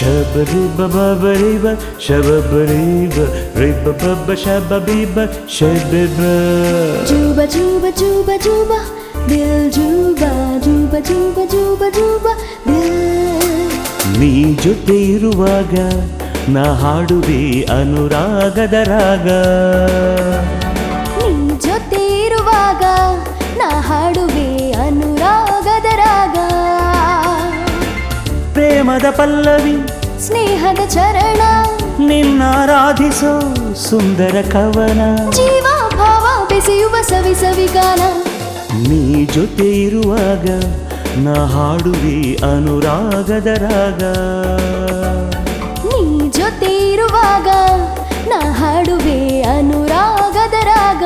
ಶಬರಿಬಬರಿಬ ಶಬರಿಬ ರಿಬಬಬ ಶಬಬಿಬ ಶಬಿಬ Juba juba juba juba Dil juba juba juba juba juba Dil ನೀ ಜೊತೆ ಇರುವಾಗ ನಾ ಹಾಡುವೆ ಅನುರಾಗದ ರಾಗ ನೀ ಜೊತೆ ಇರುವಾಗ ನಾ ಹಾಡುವೆ ಅನುರಾಗದ ರಾಗ ಪ್ರೇಮದ ಪಲ್ಲವಿ ಸ್ನೇಹದ ಚರಣ ನಿನ್ನಾರಾಧಿಸೋ ಸುಂದರ ಕವನ ಜೀವ ಭಾವ ಬೆಸೆಯುವ ಸವಿ ಸವಿ ಗಾನ ನೀ ಜೊತೆ ಇರುವಾಗ ನಾ ಹಾಡುವೆ ಅನುರಾಗದ ರಾಗ ನೀ ಜೊತೆ ಇರುವಾಗ ನಾ ಹಾಡುವೆ ಅನುರಾಗದ ರಾಗ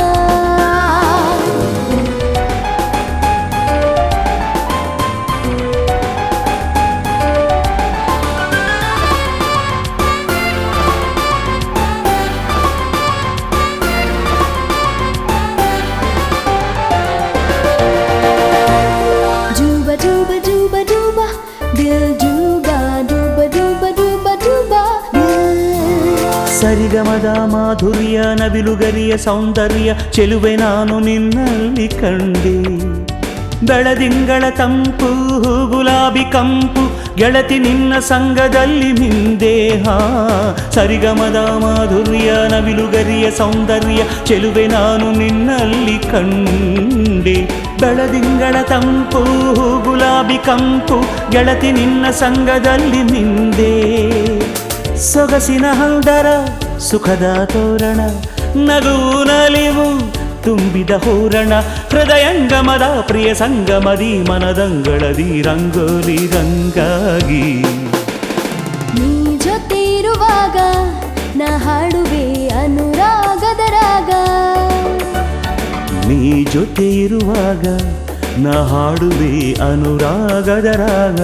Juba juba juba juba Dil juba juba juba juba juba Dil ಸರಿಗಮದ ಮಾಧುರ್ಯ ನವಿಲುಗರಿಯ ಸೌಂದರ್ಯ ಚೆಲುವೆ ನಾನು ನಿನ್ನಲ್ಲಿ ಕಂಡೆ ಬೆಳದಿಂಗಳ ತಂಪು ಗುಲಾಬಿ ಕಂಪು ಗೆಳತಿ ನಿನ್ನ ಸಂಗದಲ್ಲಿ ಮಿಂದೆ ಹಾ ಸರಿಗಮದ ಮಾಧುರ್ಯ ನವಿಲುಗರಿಯ ಸೌಂದರ್ಯ ಚೆಲುವೆ ನಾನು ನಿನ್ನಲ್ಲಿ ಕಂಡೆ ಬೆಳದಿಂಗಳ ತಂಪು ಗುಲಾಬಿ ಕಂಪು ಗೆಳತಿ ನಿನ್ನ ಸಂಗದಲ್ಲಿ ಮಿಂದೆ ಸೊಗಸಿನ ಹಲ್ದರ ಸುಖದ ತೋರಣ ನಗು ನಲಿವು ತುಂಬಿದ ಹೂರಣ ಹೃದಯಂಗಮದ ಪ್ರಿಯ ಸಂಗಮದಿ ಮನದಂಗಳದಿ ರಂಗೋಲಿ ರಂಗಾಗಿ ನೀ ಜೊತೆ ಇರುವಾಗ ನಾ ಹಾಡುವೆ ಅನುರಾಗದ ರಾಗ ನೀ ಜೊತೆ ಇರುವಾಗ ನಾ ಹಾಡುವೆ ಅನುರಾಗದ ರಾಗ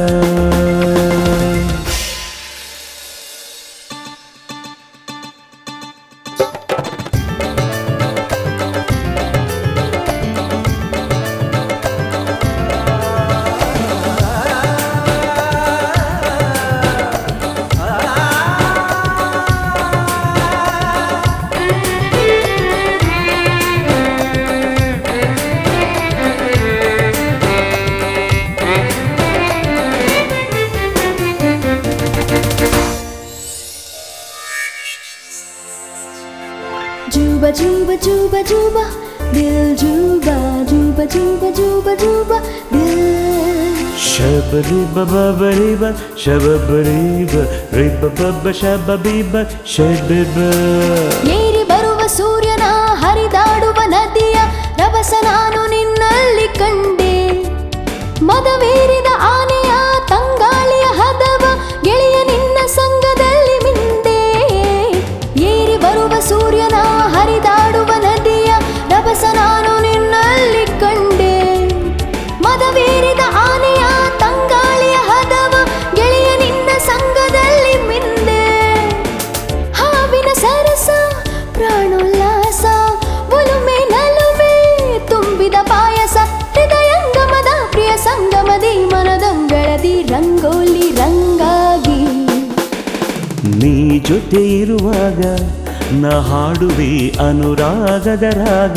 Juba juba juba juba Dil juba juba juba juba juba Dil ಶಬರಿಬಬರಿಬ ಶಬರಿಬ ರಿಬಬಬ ಶಬಬಿಬ ಶಬಿಬ ಏರಿ ಬರುವ ಸೂರ್ಯನ ಹರಿದಾಡುವ ನದಿಯ ರಭಸ ನಾನು ನಿನ್ನಲ್ಲಿ ಕಂಡೆ ಮದವೇರಿದ ಆನೆಯ ತಂಗಾಳಿಯ ಹದವ ಗೆಳೆಯ ನಿನ್ನ ಸಂಗದಲ್ಲಿ ಮಿಂದೆ ಏರಿ ಬರುವ ಸೂರ್ಯನ ಹರಿದಾಡುವ ನದಿಯ ರಭಸ ನಾನು ನಿನ್ನಲ್ಲಿ ಕಂಡೆ ಮದವೇರಿದ ಆನೆಯ ತಂಗಾಳಿಯ ಹದವ ಗೆಳೆಯ ನಿನ್ನ ಸಂಗದಲ್ಲಿ ಮಿಂದೆ ಹಾವಿನ ಸರಸ ಪ್ರಾಣೋಲ್ಲಾಸ ಒಲುಮೆ ನಲುಮೆ ತುಂಬಿದ ಪಾಯಸ ಹೃದಯಂಗಮದ ಪ್ರಿಯ ಸಂಗಮದಿ ಮನದಂಗಳದಿ ರಂಗೋಲಿ ರಂಗಾಗಿ ನೀ ಜೊತೆ ಇರುವಾಗ ನಾ ಹಾಡುವೆ ಅನುರಾಗದ ರಾಗ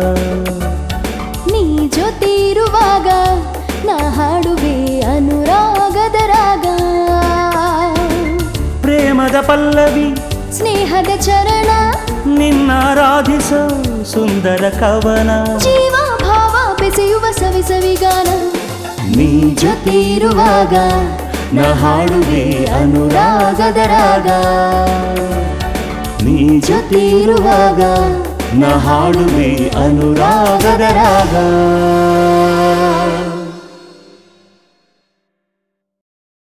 ನೀ ಜೊತೆ ಇರುವಾಗ ನಾ ಹಾಡುವೆ ಅನುರಾಗದ ರಾಗ ಪ್ರೇಮದ ಪಲ್ಲವಿ ಸ್ನೇಹದ ಚರಣ ನಿನ್ನಾರಾಧಿಸೋ ಸುಂದರ ಕವನ ಜೀವ ಭಾವ ಬೆಸೆಯುವ ಸವಿ ಸವಿ ಗಾನ ನೀ ಜೊತೆ ಇರುವಾಗ ನಾ ಹಾಡುವೆ ಅನುರಾಗದ ರಾಗ ನೀ ಜೊತೆ ಇರುವಾಗ ನಾ ಹಾಡುವೆ ಅನುರಾಗದ ರಾಗ